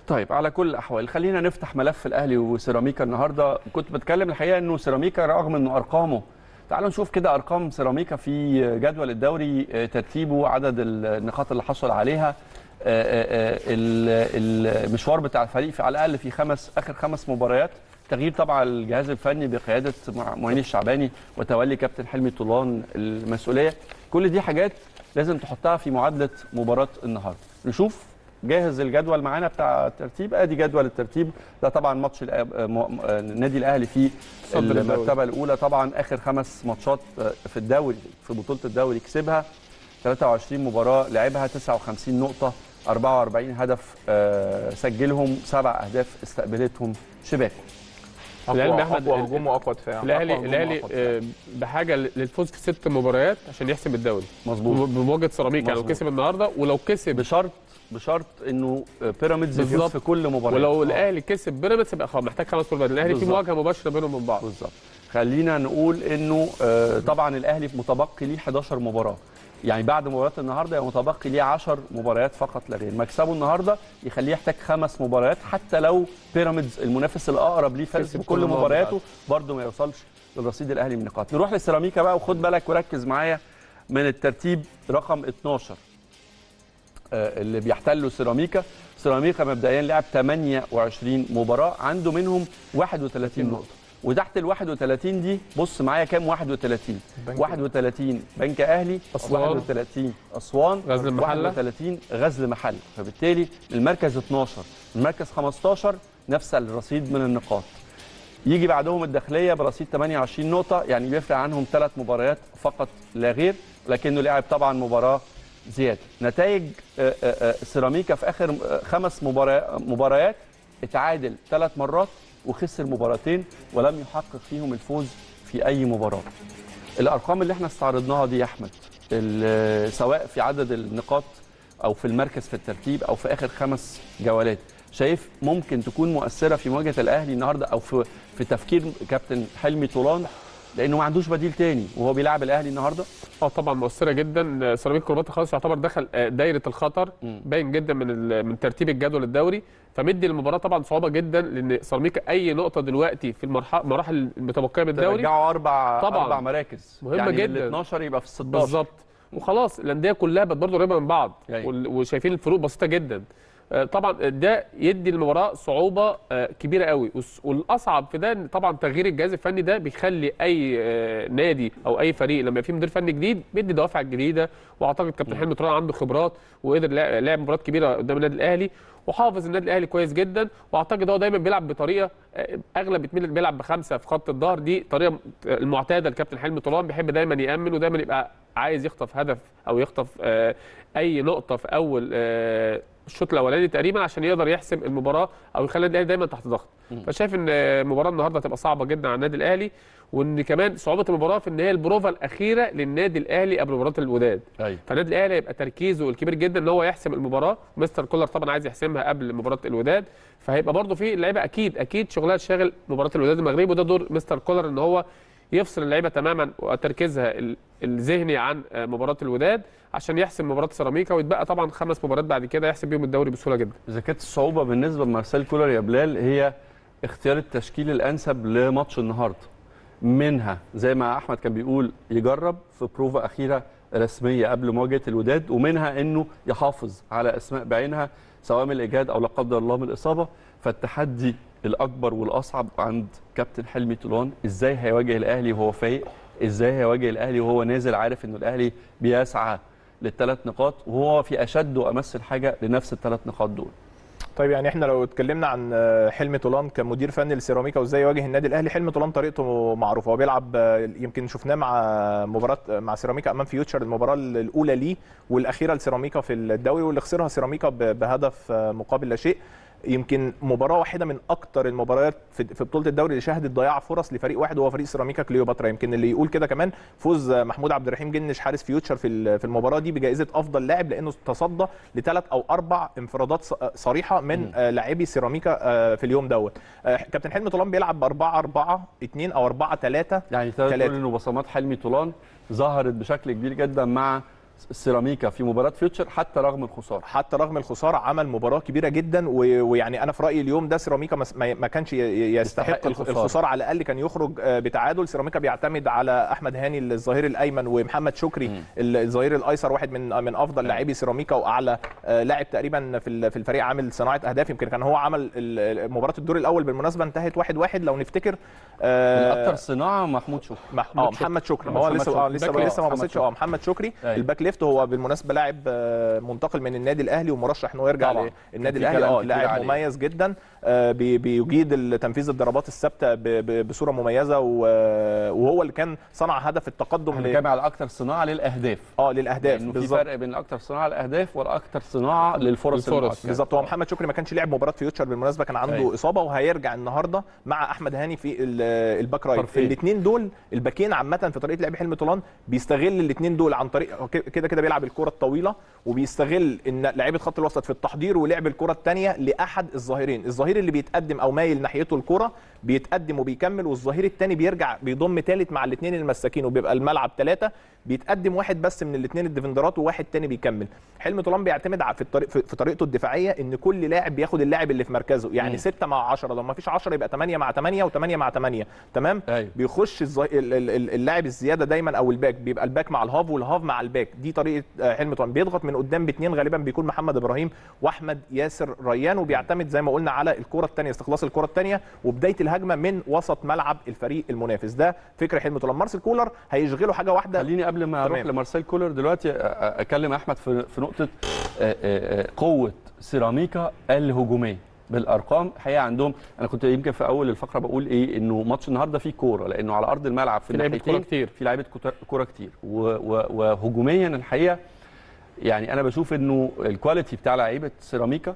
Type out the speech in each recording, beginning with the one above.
طيب على كل الاحوال خلينا نفتح ملف الاهلي وسيراميكا النهارده كنت بتكلم الحقيقه انه سيراميكا رغم انه ارقامه تعالوا نشوف كده ارقام سيراميكا في جدول الدوري آه، ترتيبه عدد النقاط اللي حصل عليها آه، آه، آه، ال- المشوار بتاع الفريق في على الاقل في خمس اخر خمس مباريات تغيير طبعا الجهاز الفني بقياده مع- معين الشعباني وتولي كابتن حلمي طولان المسؤوليه كل دي حاجات لازم تحطها في معادله مباراه النهارده نشوف جاهز الجدول معانا بتاع الترتيب ادي جدول الترتيب ده طبعا ماتش الأ- م- م- النادي الاهلي في صدر الدوري. المرتبه الاولى طبعا اخر خمس ماتشات في الدوري في بطوله الدوري كسبها 23 مباراه لعبها 59 نقطه 44 هدف آه، سجلهم سبع اهداف استقبلتهم شباكه العلم اقوى يا أحمد، اقوى ال- هجوم واقوى دفاع الاهلي أقوى هجوم الاهلي وأقوى دفاع. آه، بحاجه للفوز في ست مباريات عشان يحسم الدوري مظبوط بمواجهه سيراميكا يعني لو مظبوط. كسب النهارده ولو كسب بشرط بشرط انه بيراميدز يفوز بالظبط. في كل مباراه ولو آه. الاهلي كسب بيراميدز يبقى خلاص محتاج خمس مباريات الاهلي في بالظبط. مواجهه مباشره بينهم وبين بعض بالظبط خلينا نقول انه آه، طبعا الاهلي متبقي ليه 11 مباراه يعني بعد مباراه النهارده يبقى متبقي ليه 10 مباريات فقط لا غير مكسبه النهارده يخليه يحتاج خمس مباريات حتى لو بيراميدز المنافس الاقرب ليه فاز كسب بكل كل المباريات مبارياته برده ما يوصلش للرصيد الاهلي من النقاط نروح للسيراميكا بقى وخد بالك وركز معايا من الترتيب رقم 12 آه، اللي بيحتلوا سيراميكا سيراميكا مبدئيا لعب 28 مباراه عنده منهم 31 نقطه وتحت ال 31 دي بص معايا كام 31 بنك 31 بنك اهلي أسوان. 31 اسوان غزل المحلة. 31 غزل محل فبالتالي المركز 12 المركز 15 نفس الرصيد من النقاط يجي بعدهم الداخليه برصيد 28 نقطه يعني بيفرق عنهم ثلاث مباريات فقط لا غير لكنه لعب طبعا مباراه زياده نتائج آه، آه، آه، سيراميكا في اخر آه، خمس مبارا- مباريات اتعادل ثلاث مرات وخسر مباراتين ولم يحقق فيهم الفوز في اي مباراه الارقام اللي احنا استعرضناها دي يا احمد ال- سواء في عدد النقاط او في المركز في الترتيب او في اخر خمس جولات شايف ممكن تكون مؤثره في مواجهه الاهلي النهارده او في في تفكير كابتن حلمي طولان لانه ما عندوش بديل تاني وهو بيلعب الاهلي النهارده اه طبعا مؤثره جدا سيراميكا كليوباترا خلاص يعتبر دخل آه، دايره الخطر مم. باين جدا من ال- من ترتيب الجدول الدوري فمدي المباراه طبعا صعوبه جدا لان سيراميكا اي نقطه دلوقتي في المرحله المراحل المتبقيه من الدوري ترجعوا اربع طبعاً. اربع مراكز مهمة يعني جداً. ال 12 يبقى في ال 16 بالظبط وخلاص الانديه كلها بقت برضه قريبه من بعض أيوة. وال- وشايفين الفروق بسيطه جدا آه، طبعا ده يدي المباراه صعوبه آه، كبيره قوي والس- والاصعب في ده ان طبعا تغيير الجهاز الفني ده بيخلي اي آه، نادي او اي فريق لما فيه مدير فني جديد بيدي دوافع جديده واعتقد كابتن حلمي طولان عنده خبرات وقدر لع- لعب مباريات كبيره قدام النادي الاهلي وحافظ النادي الاهلي كويس جدا واعتقد هو دايما بيلعب بطريقه آه، اغلب بتميل بيلعب بخمسه في خط الظهر دي طريقه المعتاده لكابتن حلمي طولان بيحب دايما يامن ودايما يبقى عايز يخطف هدف او يخطف آه، اي نقطه في اول آه، الشوط الاولاني تقريبا عشان يقدر يحسم المباراه او يخلي النادي الاهلي دايما تحت ضغط فشايف ان آه، المباراه النهارده هتبقى صعبه جدا على النادي الاهلي وان كمان صعوبه المباراه في ان هي البروفا الاخيره للنادي الاهلي قبل مباراه الوداد ايوه فالنادي الاهلي هيبقى تركيزه الكبير جدا ان هو يحسم المباراه مستر كولر طبعا عايز يحسمها قبل مباراه الوداد فهيبقى برضه في اللعيبه اكيد اكيد شغلها شاغل مباراه الوداد المغربي وده دور مستر كولر ان هو يفصل اللعيبه تماما وتركيزها ال- الذهني عن آه، مباراه الوداد عشان يحسم مباراه سيراميكا ويتبقى طبعا خمس مباريات بعد كده يحسم بيهم الدوري بسهوله جدا اذا كانت الصعوبه بالنسبه لمارسيل كولر يا بلال هي اختيار التشكيل الانسب لماتش النهارده منها زي ما احمد كان بيقول يجرب في بروفا اخيره رسميه قبل مواجهه الوداد ومنها انه يحافظ على اسماء بعينها سواء من الاجهاد او لا قدر الله من الاصابه فالتحدي الاكبر والاصعب عند كابتن حلمي طولان ازاي هيواجه الاهلي وهو فايق ازاي هيواجه الاهلي وهو نازل عارف انه الاهلي بيسعى للثلاث نقاط وهو في اشد وامس الحاجه لنفس الثلاث نقاط دول طيب يعني احنا لو اتكلمنا عن آه، حلمي طولان كمدير فني لسيراميكا وازاي يواجه النادي الاهلي حلمي طولان طريقته معروفه هو بيلعب آه، يمكن شفناه مع مباراه مع سيراميكا امام فيوتشر المباراه الاولى ليه والاخيره لسيراميكا في الدوري واللي خسرها سيراميكا ب- بهدف آه، مقابل لا شيء يمكن مباراه واحده من اكتر المباريات في في بطوله الدوري اللي شهدت ضياع فرص لفريق واحد وهو فريق سيراميكا كليوباترا يمكن اللي يقول كده كمان فوز محمود عبد الرحيم جنش حارس فيوتشر في ال- في المباراه دي بجائزه افضل لاعب لانه تصدى لثلاث او اربع انفرادات ص- صريحه من آه، لاعبي سيراميكا آه، في اليوم دوت آه، كابتن حلمي طولان بيلعب ب 4 4 2 او 4 3 يعني تقدر تلاتة. تقول انه بصمات حلمي طولان ظهرت بشكل كبير جدا مع سيراميكا في مباراه فيوتشر حتى رغم الخساره حتى رغم الخساره عمل مباراه كبيره جدا و- ويعني انا في رايي اليوم ده سيراميكا مس- ما ما كانش ي- ي- يستحق يستحق الخ- الخسارة. الخساره على الاقل كان يخرج آه، بتعادل سيراميكا بيعتمد على احمد هاني الظهير الايمن ومحمد شكري الظهير الايسر واحد من من افضل لاعبي سيراميكا واعلى آه، لاعب تقريبا في ال- في الفريق عامل صناعه اهداف يمكن كان هو عمل ال- ال- مباراه الدور الاول بالمناسبه انتهت واحد واحد لو نفتكر آه، الاكثر صناعه محمود شكري مح... اه محمد شكري ما هو محمد لسه اه شكري. لسه باك لسه ما ليفت. بصيتش محمد اه محمد شكري أيوة. الباك ليفت هو بالمناسبه لاعب آه، منتقل من النادي الاهلي ومرشح ان هو يرجع طبعاً. للنادي كان في الاهلي كلام اه كتير لاعب عليه. مميز جدا آه، بي- بيجيد تنفيذ الضربات الثابته ب- ب- بصوره مميزه و- وهو اللي كان صنع هدف التقدم احنا ل... بنتكلم على الاكثر صناعه للاهداف اه للاهداف لانه في بالظبط فرق بين الاكثر صناعه للاهداف والاكثر صناعه للفرص للفرص. المؤكدة. بالظبط هو محمد شكري ما كانش لعب مباراه فيوتشر بالمناسبه كان عنده أيوة. اصابه وهيرجع النهارده مع احمد هاني في ال- الباك رايت طرفين. الاثنين دول الباكين عامه في طريقه لعب حلمي طولان بيستغل الاثنين دول عن طريق هو كده كده بيلعب الكره الطويله وبيستغل ان لعيبه خط الوسط في التحضير ولعب الكره الثانيه لاحد الظاهرين الظهير اللي بيتقدم او مايل ناحيته الكره بيتقدم وبيكمل والظهير الثاني بيرجع بيضم ثالث مع الاثنين المساكين وبيبقى الملعب ثلاثه بيتقدم واحد بس من الاثنين الديفندرات وواحد تاني بيكمل حلمي طولان بيعتمد ع- في الطريق في في طريقته الدفاعيه ان كل لاعب بياخد اللاعب اللي في مركزه يعني 6 مع 10 لو ما فيش 10 يبقى 8 مع 8 و8 مع 8 تمام أيوة. بيخش الزي... ال- ال- ال- اللاعب الزياده دايما او الباك بيبقى الباك مع الهاف والهاف مع الباك دي طريقه آه، حلمي طولان بيضغط من قدام باثنين غالبا بيكون محمد ابراهيم واحمد ياسر ريان وبيعتمد زي ما قلنا على الكره الثانيه استخلاص الكره الثانيه وبدايه الهجمه من وسط ملعب الفريق المنافس ده فكر حلمي طولان مارسيل كولر هيشغله حاجه واحده خليني قبل ما اروح تمام. لمارسيل كولر دلوقتي أ- أ- اكلم احمد في في نقطه أ- أ- أ- قوه سيراميكا الهجوميه بالارقام الحقيقه عندهم انا كنت يمكن في اول الفقره بقول ايه انه ماتش النهارده فيه كوره لانه على ارض الملعب في في لعيبة الناحيتين كورة كتير. في لعيبه كتر- كوره كتير و- و- وهجوميا الحقيقه يعني انا بشوف انه الكواليتي بتاع لعيبه سيراميكا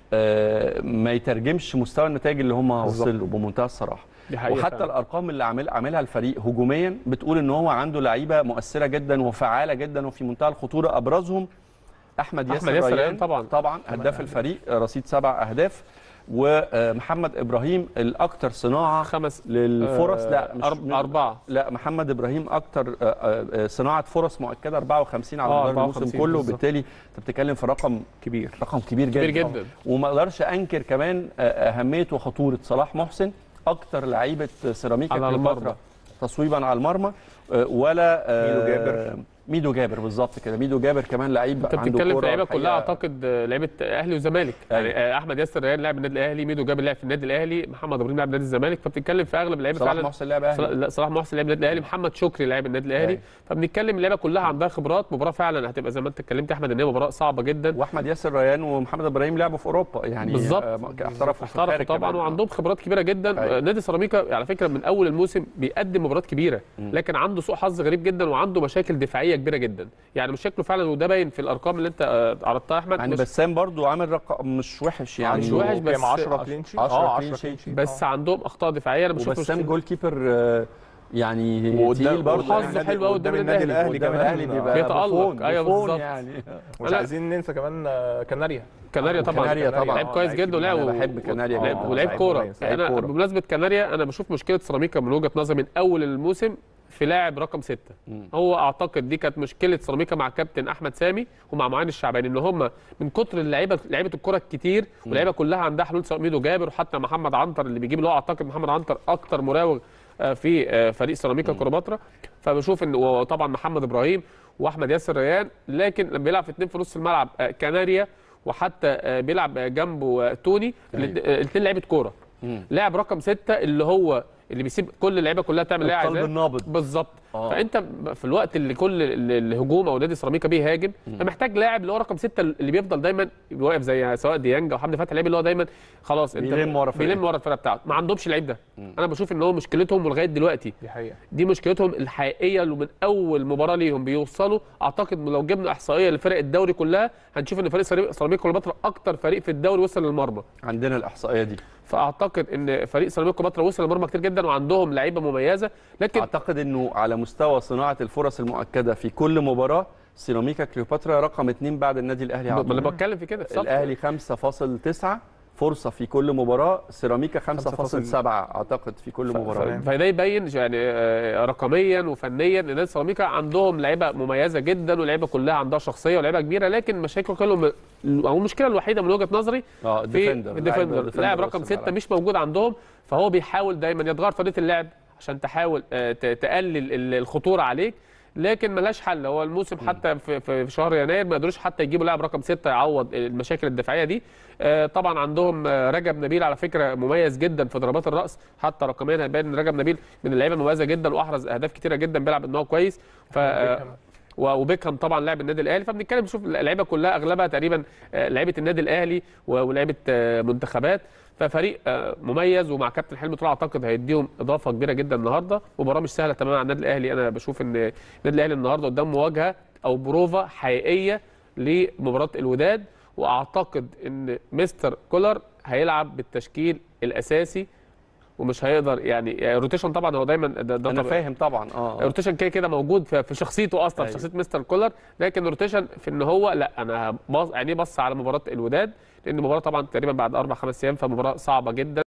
آه، ما يترجمش مستوى النتائج اللي هم بالظبط. وصلوا بمنتهى الصراحه دي حقيقة وحتى فعلا. الارقام اللي عامل عاملها الفريق هجوميا بتقول ان هو عنده لعيبه مؤثره جدا وفعاله جدا وفي منتهى الخطوره ابرزهم احمد ياسر, أحمد ياسر ريان ريان طبعاً. طبعا هداف الفريق رصيد سبع اهداف ومحمد ابراهيم الاكثر صناعه خمس للفرص آه، لا مش أرب- أربعة لا محمد ابراهيم اكتر آه، آه، صناعه فرص مؤكده 54 على آه، مدار الموسم 54 كله بالظبط. وبالتالي انت بتتكلم في رقم كبير رقم كبير جدا كبير جدا. وما اقدرش انكر كمان آه، اهميه وخطوره صلاح محسن اكتر لعيبه سيراميكا على كليوباترا المرمى. تصويبا على المرمى آه، ولا آه، ميدو جابر. ميدو جابر بالظبط كده ميدو جابر كمان لعيب انت عنده بتتكلم في كرة لعيبه الحقيقة. كلها اعتقد آه، لعيبه اهلي وزمالك يعني أيوة. آه، احمد ياسر ريان لاعب النادي الاهلي ميدو جابر لاعب في النادي الاهلي محمد ابراهيم لاعب نادي الزمالك فبتتكلم في اغلب اللعيبه صلاح فعلا محسن لاعب اهلي صلاح- لا صلاح محسن لاعب النادي الاهلي محمد شكري لاعب النادي الاهلي أيوة. فبنتكلم اللعيبه كلها عندها خبرات مباراه فعلا هتبقى زي ما انت اتكلمت يا احمد ان هي مباراه صعبه جدا واحمد ياسر ريان ومحمد ابراهيم لعبوا في اوروبا يعني بالظبط. آه، احترفوا في احترفوا الخارج طبعا كمان. وعندهم خبرات كبيره جدا أيوة. آه، نادي سيراميكا على فكره من اول الموسم بيقدم مباريات كبيره لكن عنده سوء حظ غريب جدا وعنده مشاكل دفاعيه كبيره جدا يعني مشاكله فعلا وده باين في الارقام اللي انت آه، عرضتها يا احمد يعني مش- بسام برضو عامل رقم مش وحش يعني مش وحش بس كام 10 كلين شيت 10 اه clean 10 sheet. كلين شيت بس عندهم اخطاء دفاعيه انا بشوف وبسام مشكلة- جول كيبر آه، يعني وقدام- تقيل برضه وحظه يعني. حلو قوي قدام النادي الأهلي قدام كمان. الاهلي بيبقى بيتألق. بوفون- أيوة بوفون بالظبط. مش يعني لا. عايزين ننسى كمان آه، كناريا كناريا طبعا كناريا طبعا. لعيب كويس لعيب جدا كبير. ولعب أنا بحب كناريا ولعب- جدا. ولعب لعيب كوره كويس، لعيب انا كورة. بمناسبه كناريا انا بشوف مشكله سيراميكا من وجهه نظري من اول الموسم في لاعب رقم ستة هو اعتقد دي كانت مشكله سيراميكا مع كابتن احمد سامي ومع معين الشعباني ان هم من كتر اللعيبه لعيبه الكره الكتير واللعيبه كلها عندها حلول سواء ميدو جابر وحتى محمد عنتر اللي بيجيب اللي هو اعتقد محمد عنتر اكتر مراوغ آه، في آه، فريق سيراميكا كليوباترا فبشوف ان وطبعا محمد ابراهيم واحمد ياسر ريان لكن لما بيلعب في اتنين في نص الملعب آه، كناريا وحتى آه، بيلعب جنبه آه، توني أيوة. الاثنين لعيبه كوره لاعب رقم ستة اللي هو اللي بيسيب كل اللعيبه كلها تعمل اللي هي القلب عايزاه النابض. بالظبط آه. فانت في الوقت اللي كل ال- الهجوم او نادي سيراميكا بيهاجم فمحتاج لاعب اللي هو رقم ستة اللي بيفضل دايما واقف زي سواء ديانج او حمدي فتحي اللعيب اللي هو دايما خلاص انت بيلم ورا فرقته. بيلم ورا الفرقه بتاعته ما عندهمش اللعيب ده انا بشوف ان هو مشكلتهم ولغايه دلوقتي دي حقيقه دي مشكلتهم الحقيقيه اللي من اول مباراه ليهم بيوصلوا اعتقد لو جبنا احصائيه لفرق الدوري كلها هنشوف ان فريق سيراميكا سيراميكا كليوباترا اكتر فريق في الدوري وصل للمرمى عندنا الاحصائيه دي فاعتقد ان فريق سيراميكا كليوباترا وصل للمرمى كتير جدا وعندهم لعيبه مميزه لكن اعتقد انه على مستوى صناعه الفرص المؤكده في كل مباراه سيراميكا كليوباترا رقم اثنين بعد النادي الاهلي ما على انا طول. بتكلم في كده بالظبط. الاهلي 5.9 فرصه في كل مباراه سيراميكا 5.7 5.7 اعتقد في كل ف- مباراه ف- فده يبين يعني آه، رقميا وفنيا ان نادي سيراميكا عندهم لعيبه مميزه جدا واللعيبه كلها عندها شخصيه ولعيبه كبيره لكن مشاكل كلهم او المشكله الوحيده من وجهه نظري اه في الديفندر الديفندر لاعب رقم وسط الملعب. ستة مش موجود عندهم فهو بيحاول دايما يتغير طريقه اللعب عشان تحاول آه، ت- تقلل ال- الخطوره عليك لكن ملهاش حل هو الموسم حتى في, في في شهر يناير ما قدروش حتى يجيبوا لاعب رقم ستة يعوض المشاكل الدفاعيه دي آه، طبعا عندهم آه، رجب نبيل على فكره مميز جدا في ضربات الراس حتى رقميا هيبان ان رجب نبيل من اللعيبه المميزه جدا واحرز اهداف كتيره جدا بيلعب ان هو كويس ف آه، و- وبيكهام طبعا لاعب النادي الاهلي فبنتكلم نشوف اللعيبه كلها اغلبها تقريبا آه، لعيبه النادي الاهلي و- ولعيبه آه، منتخبات ففريق آه، مميز ومع كابتن حلمي طلع اعتقد هيديهم اضافه كبيره جدا النهارده مباراه مش سهله تماما على النادي الاهلي انا بشوف ان النادي الاهلي النهارده قدام مواجهه او بروفا حقيقيه لمباراه الوداد واعتقد ان مستر كولر هيلعب بالتشكيل الاساسي ومش هيقدر يعني الروتيشن طبعا هو دايما ده, ده انا طبيعي. فاهم طبعا اه الروتيشن كده كده موجود في في شخصيته اصلا في أيوة. شخصيه مستر كولر لكن الروتيشن في ان هو لا انا بص يعني بص على مباراه الوداد لان المباراه طبعا تقريبا بعد اربع خمس ايام فمباراه صعبه جدا